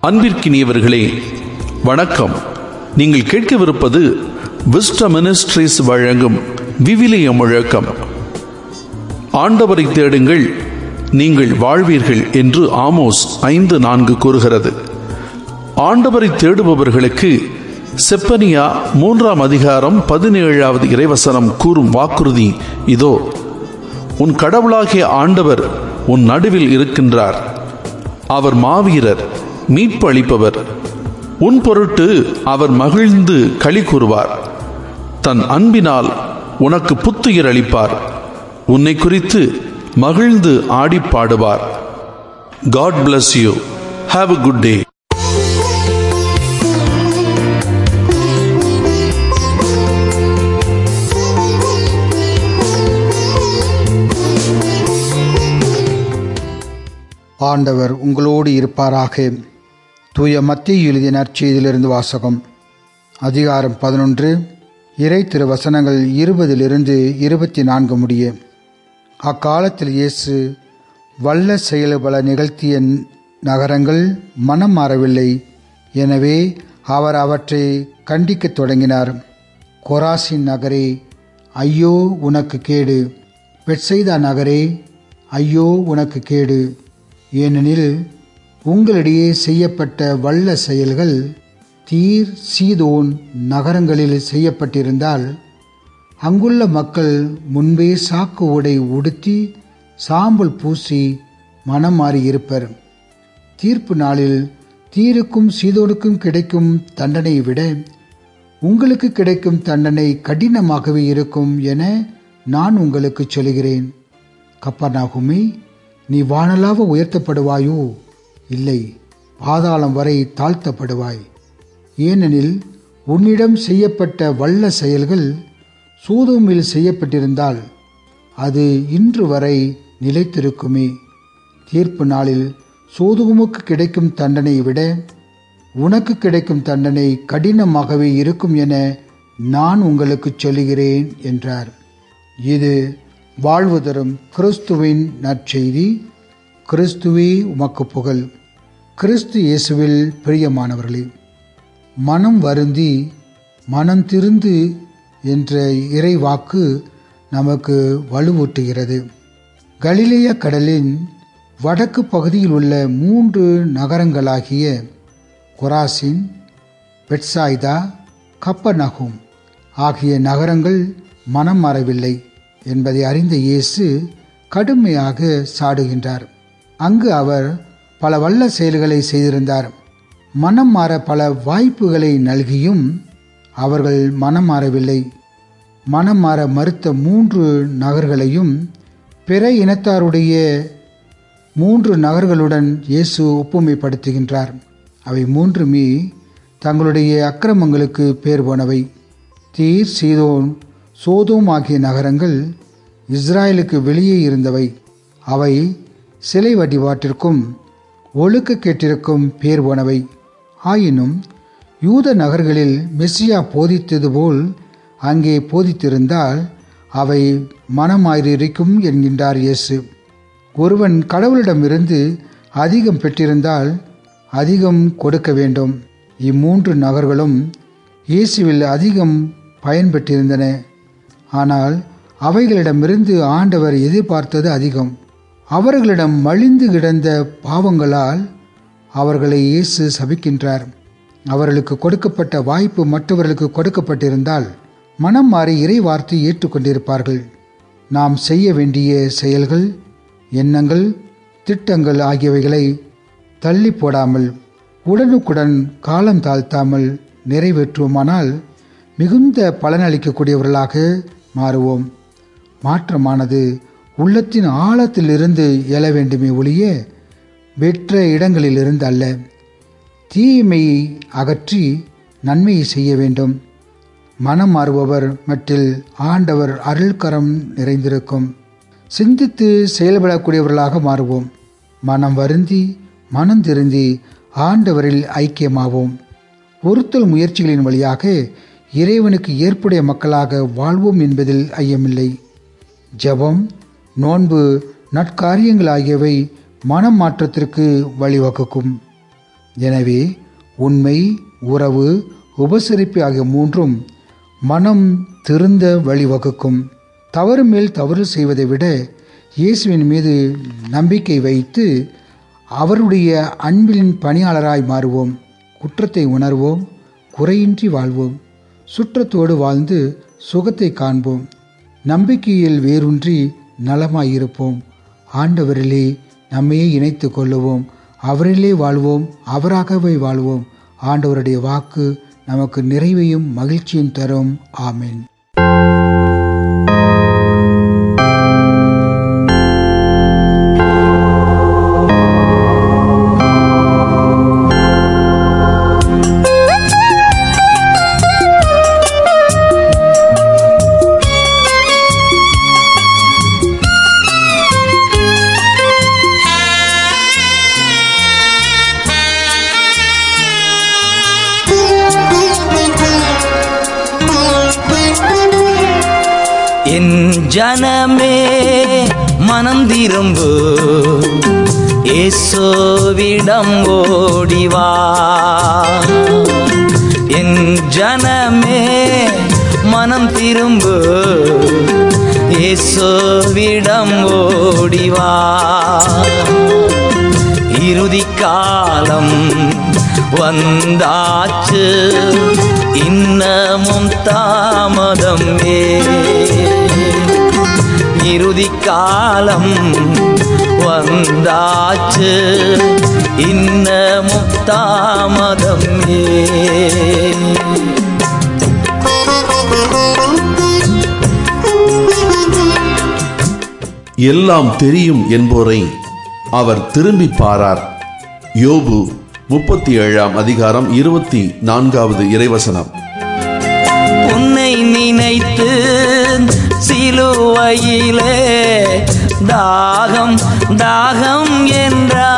அன்பிற்கினியவர்களே வணக்கம் நீங்கள் கேட்கவிருப்பது விஸ்ட மினிஸ்ட்ரிஸ் வழங்கும் விவிலிய முழக்கம் ஆண்டவரை தேடுங்கள் நீங்கள் வாழ்வீர்கள் என்று ஆமோஸ் ஐந்து நான்கு கூறுகிறது ஆண்டவரை தேடுபவர்களுக்கு செப்பனியா மூன்றாம் அதிகாரம் பதினேழாவது இறைவசனம் கூறும் வாக்குறுதி இதோ உன் கடவுளாகிய ஆண்டவர் உன் நடுவில் இருக்கின்றார் அவர் மாவீரர் மீட்பு அளிப்பவர் உன் பொருட்டு அவர் மகிழ்ந்து களி கூறுவார் தன் அன்பினால் உனக்கு புத்துயிர் அளிப்பார் உன்னை குறித்து மகிழ்ந்து ஆடி பாடுவார் God bless you have a good day ஆண்டவர் உங்களோடு இருப்பாராக தூய மத்திய எழுதிய நற்செய்தியிலிருந்து வாசகம் அதிகாரம் பதினொன்று இறை திருவசனங்கள் இருபதிலிருந்து இருபத்தி நான்கு முடிய அக்காலத்தில் இயேசு வல்ல செயல் பல நிகழ்த்திய நகரங்கள் மனம் மாறவில்லை எனவே அவர் அவற்றை கண்டிக்கத் தொடங்கினார் கொராசின் நகரே ஐயோ உனக்கு கேடு பெட்செய்தா நகரே ஐயோ உனக்கு கேடு ஏனெனில் உங்களிடையே செய்யப்பட்ட வல்ல செயல்கள் தீர் சீதோன் நகரங்களில் செய்யப்பட்டிருந்தால் அங்குள்ள மக்கள் முன்பே சாக்கு உடை உடுத்தி சாம்பல் பூசி மனம் மாறியிருப்பர் தீர்ப்பு நாளில் தீருக்கும் சீதோனுக்கும் கிடைக்கும் தண்டனையை விட உங்களுக்கு கிடைக்கும் தண்டனை கடினமாகவே இருக்கும் என நான் உங்களுக்கு சொல்கிறேன் கப்பர்நாகுமே நீ வானலாக உயர்த்தப்படுவாயோ இல்லை பாதாளம் வரை தாழ்த்தப்படுவாய் ஏனெனில் உன்னிடம் செய்யப்பட்ட வல்ல செயல்கள் சூதுமில் செய்யப்பட்டிருந்தால் அது இன்று வரை நிலைத்திருக்குமே தீர்ப்பு நாளில் சோதுகுமுக்கு கிடைக்கும் தண்டனையை விட உனக்கு கிடைக்கும் தண்டனை கடினமாகவே இருக்கும் என நான் உங்களுக்கு சொல்லுகிறேன் என்றார் இது வாழ்வு தரும் கிறிஸ்துவின் நற்செய்தி கிறிஸ்துவே உமக்கு புகழ் கிறிஸ்து இயேசுவில் பிரியமானவர்களே மனம் வருந்தி மனம் திருந்து என்ற இறைவாக்கு நமக்கு வலுவூட்டுகிறது கலிலேய கடலின் வடக்கு பகுதியில் உள்ள மூன்று நகரங்களாகிய கொராசின் பெட்சாய்தா கப்பநகும் ஆகிய நகரங்கள் மனம் மாறவில்லை என்பதை அறிந்த இயேசு கடுமையாக சாடுகின்றார் அங்கு அவர் பல வல்ல செயல்களை செய்திருந்தார் மனம் மாற பல வாய்ப்புகளை நல்கியும் அவர்கள் மனம் மாறவில்லை மனம் மாற மறுத்த மூன்று நகர்களையும் பிற இனத்தாருடைய மூன்று நகர்களுடன் இயேசு ஒப்புமைப்படுத்துகின்றார் அவை மூன்றுமே தங்களுடைய அக்கிரமங்களுக்கு பேர் போனவை தீர் சீதோன் சோதோம் ஆகிய நகரங்கள் இஸ்ராயலுக்கு வெளியே இருந்தவை அவை சிலை வடிவாட்டிற்கும் ஒழுக்க கேட்டிருக்கும் பேர் போனவை ஆயினும் யூத நகர்களில் மெஸ்ஸியா போதித்தது போல் அங்கே போதித்திருந்தால் அவை மனமாயிருக்கும் என்கின்றார் இயேசு ஒருவன் கடவுளிடமிருந்து அதிகம் பெற்றிருந்தால் அதிகம் கொடுக்க வேண்டும் இம்மூன்று நகர்களும் இயேசுவில் அதிகம் பயன்பெற்றிருந்தன ஆனால் அவைகளிடமிருந்து ஆண்டவர் எதிர்பார்த்தது அதிகம் அவர்களிடம் மலிந்து கிடந்த பாவங்களால் அவர்களை இயேசு சபிக்கின்றார் அவர்களுக்கு கொடுக்கப்பட்ட வாய்ப்பு மற்றவர்களுக்கு கொடுக்கப்பட்டிருந்தால் மனம் மாறி இறை வார்த்தை ஏற்றுக்கொண்டிருப்பார்கள் நாம் செய்ய வேண்டிய செயல்கள் எண்ணங்கள் திட்டங்கள் ஆகியவைகளை தள்ளி போடாமல் உடனுக்குடன் காலம் தாழ்த்தாமல் நிறைவேற்றுவோமானால் மிகுந்த பலனளிக்கக்கூடியவர்களாக மாறுவோம் மாற்றமானது உள்ளத்தின் ஆழத்திலிருந்து எழ வேண்டுமே ஒழிய வெற்ற இடங்களிலிருந்து அல்ல தீமையை அகற்றி நன்மையை செய்ய வேண்டும் மனம் மாறுபவர் மற்றில் ஆண்டவர் அருள்கரம் நிறைந்திருக்கும் சிந்தித்து செயல்படக்கூடியவர்களாக மாறுவோம் மனம் வருந்தி மனம் திருந்தி ஆண்டவரில் ஐக்கியமாவோம் பொருத்தல் முயற்சிகளின் வழியாக இறைவனுக்கு ஏற்புடைய மக்களாக வாழ்வோம் என்பதில் ஐயமில்லை ஜெபம் நோன்பு நற்காரியங்கள் ஆகியவை மனம் மாற்றத்திற்கு வழிவகுக்கும் எனவே உண்மை உறவு உபசரிப்பு ஆகிய மூன்றும் மனம் திருந்த வழிவகுக்கும் தவறு மேல் தவறு செய்வதை விட இயேசுவின் மீது நம்பிக்கை வைத்து அவருடைய அன்பின் பணியாளராய் மாறுவோம் குற்றத்தை உணர்வோம் குறையின்றி வாழ்வோம் சுற்றத்தோடு வாழ்ந்து சுகத்தை காண்போம் நம்பிக்கையில் வேரூன்றி நலமாயிருப்போம் ஆண்டவரிலே நம்மையே இணைத்து கொள்ளுவோம் அவரிலே வாழ்வோம் அவராகவே வாழ்வோம் ஆண்டவருடைய வாக்கு நமக்கு நிறைவையும் மகிழ்ச்சியும் தரும் ஆமேன் என் ஜனமே மனம் திரும்பு ஏசோவிடம் ஓடிவா என் ஜனமே மனம் திரும்பு ஏசோவிடம் ஓடிவா இறுதி காலம் வந்தாச்சு இன்னமும் தாமதம் ஏ இறுதி காலம் வந்தாச்சு இன்னமும் தாமதம் ஏ எல்லாம் தெரியும் என்போரை அவர் திரும்பி பாரார் யோபு முப்பத்தி ஏழாம் அதிகாரம் இருபத்தி நான்காவது இறைவசனம் உன்னை நினைத்து சிலுவையிலே தாகம் தாகம் என்றா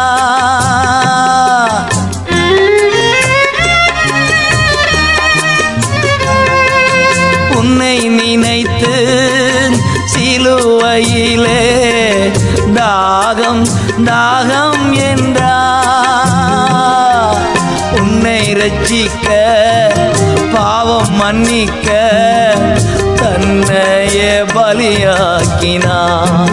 உன்னை நினைத்து சிலுவையிலே தாகம் தாகம் என்றா உன்னை ரட்சிக்க பாவம் மன்னிக்க தன்னையே பலியாக்கினான்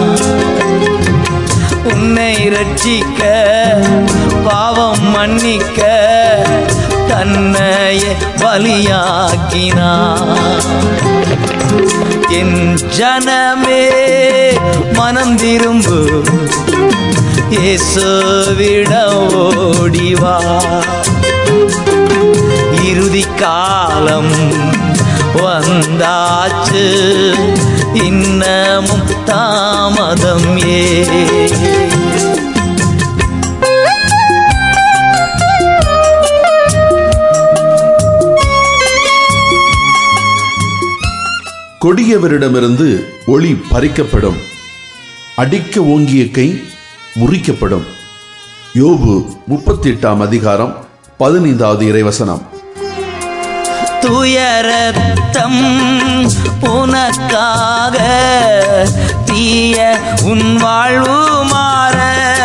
உன்னை ரட்சிக்க பாவம் மன்னிக்க தன்னையே பலியாக்கினான் என் ஜனமே மனம் திரும்பு இயேசுவிட ஓடிவா இறுதி காலம் வந்தாச்சு இன்னமும் தாமதம் ஏ கொடியவரிடமிருந்து ஒளி பறிக்கப்படும் அடிக்க ஓங்கிய கை முறிக்கப்படும் யோபு முப்பத்தி எட்டாம் அதிகாரம் பதினைந்தாவது இறைவசனம் துயரத்தம் உனக்காக தீய உன் வாழ்வு மாற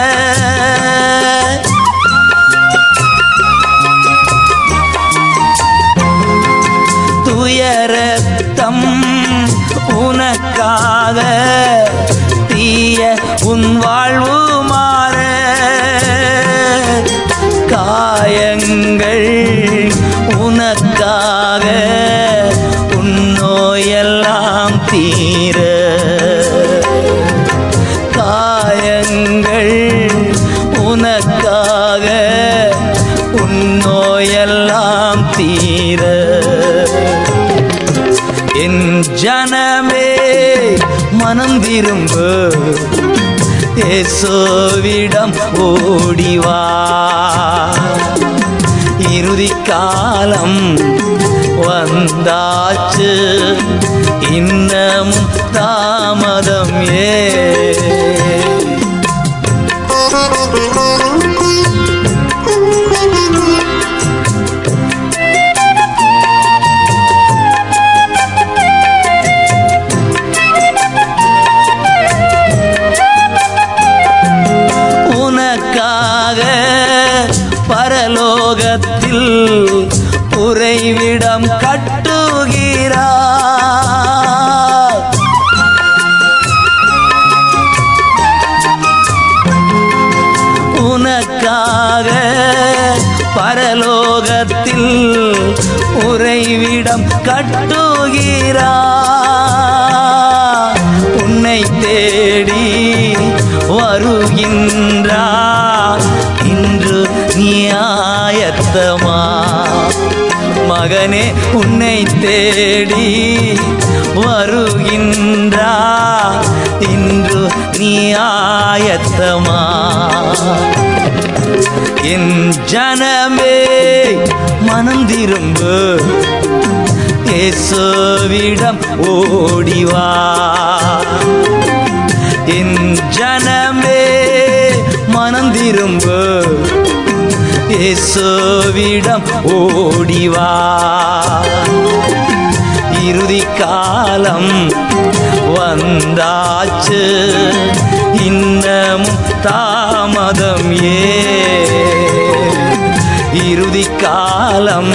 துயரத்தம் உனக்காக தீய உன் வாழ்வு மாற காயங்கள் உனக்காக உன் நோயெல்லாம் தீர காயங்கள் உனக்காக உன் நோயெல்லாம் தீர என் ஜனமே மனம் திரும்பு ஏசோவிடம் ஓடிவா இறுதி காலம் வந்தாச்சு இன்னமும் தாமதம் ஏ உனக்காக பரலோகத்தில் கட்டுகிறார் உனக்காக பரலோகத்தில் உறைவிடம் கட்டுகிறார் உன்னை தேடி வருகின்றார் இன்று நியாயத்தமா மகனே உன்னை தேடி வருகின்றார் இன்று நியாயத்தமா என் ஜனமே மனம் திரும்பு இயேசுவிடம் ஓடிவா என் ஜனமே மனம் திரும்பு இயேசுவிடம் ஓடிவா இறுதி காலம் வந்தாச்சு இன்னமும் தாமதம் ஏ இறுதி காலம்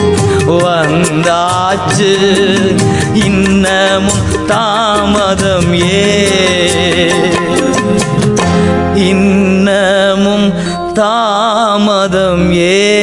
வந்தாச்சு இன்னமும் தாமதம் ஏ இன்னமும் தாமதம் ஏ